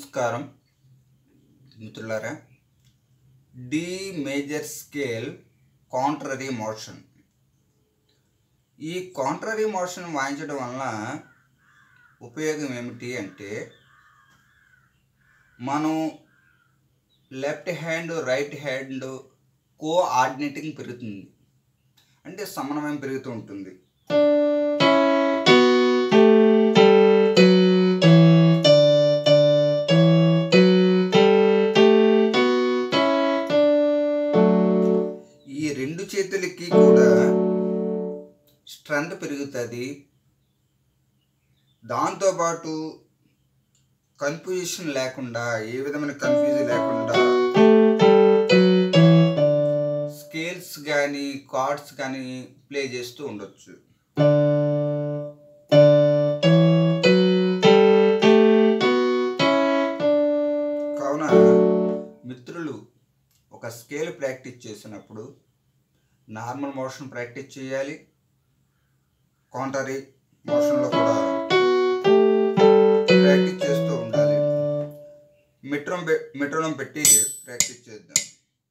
నమస్కారం మిత్రులారా D major scale contrary motion ఈ కాంట్రరీ మోషన్ వాయించడం వలన ఉపయోగం ఏమిటి అంటే మనం left hand right hand coordinating పెరుగుతుంది అంటే సమన్వయం పెరుగుతూ ఉంటుంది ఈ రెండు చేతులకి కూడా స్ట్రెంత్ పెరుగుతుంది దాంతోపాటు కన్ఫ్యూజన్ లేకుండా ఏ విధమైన కన్ఫ్యూజన్ లేకుండా స్కేల్స్ కానీ కార్డ్స్ కానీ ప్లే చేస్తూ ఉండొచ్చు కావున మిత్రులు ఒక స్కేల్ ప్రాక్టీస్ చేసినప్పుడు నార్మల్ మోషన్ ప్రాక్టీస్ చేయాలి కాంటరీ మోషన్లో కూడా ప్రాక్టీస్ చేస్తూ ఉండాలి మెట్రోన్ మెట్రోనం పెట్టి ప్రాక్టీస్ చేద్దాం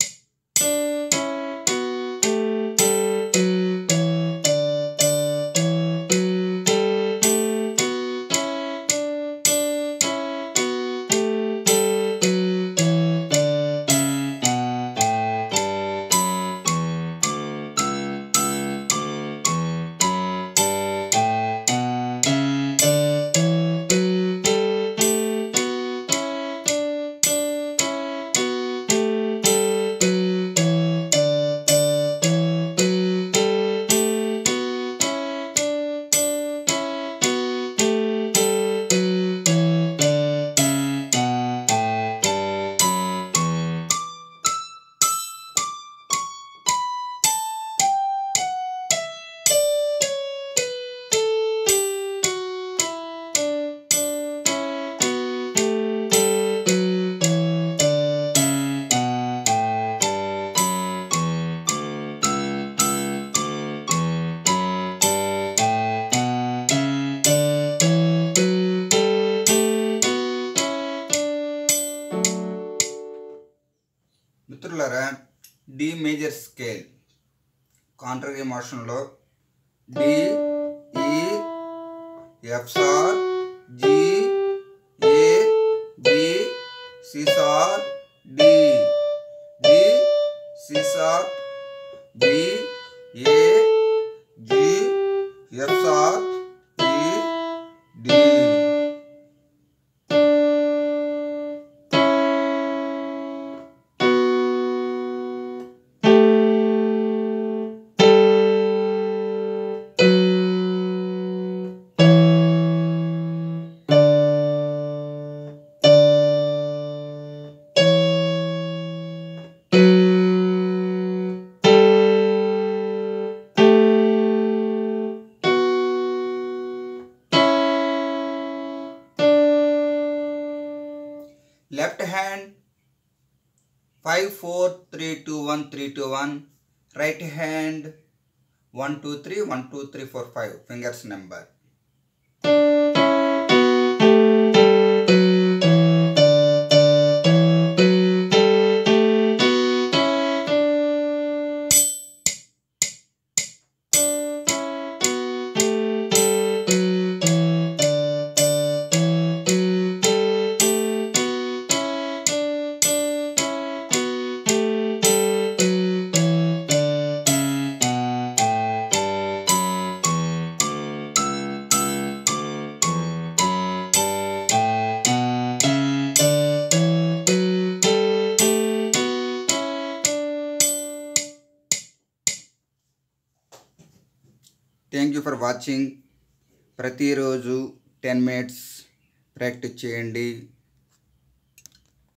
మిత్రులారా డి మేజర్ స్కేల్ కాంట్రరీ మోషన్లో D E F sharp G A B C sharp D D C sharp B A G F sharp E D left hand 5 4 3 2 1 3 2 1 right hand 1 2 3 1 2 3 4 5 fingers number thank you for watching ప్రతిరోజు ten minutes practice చేయండి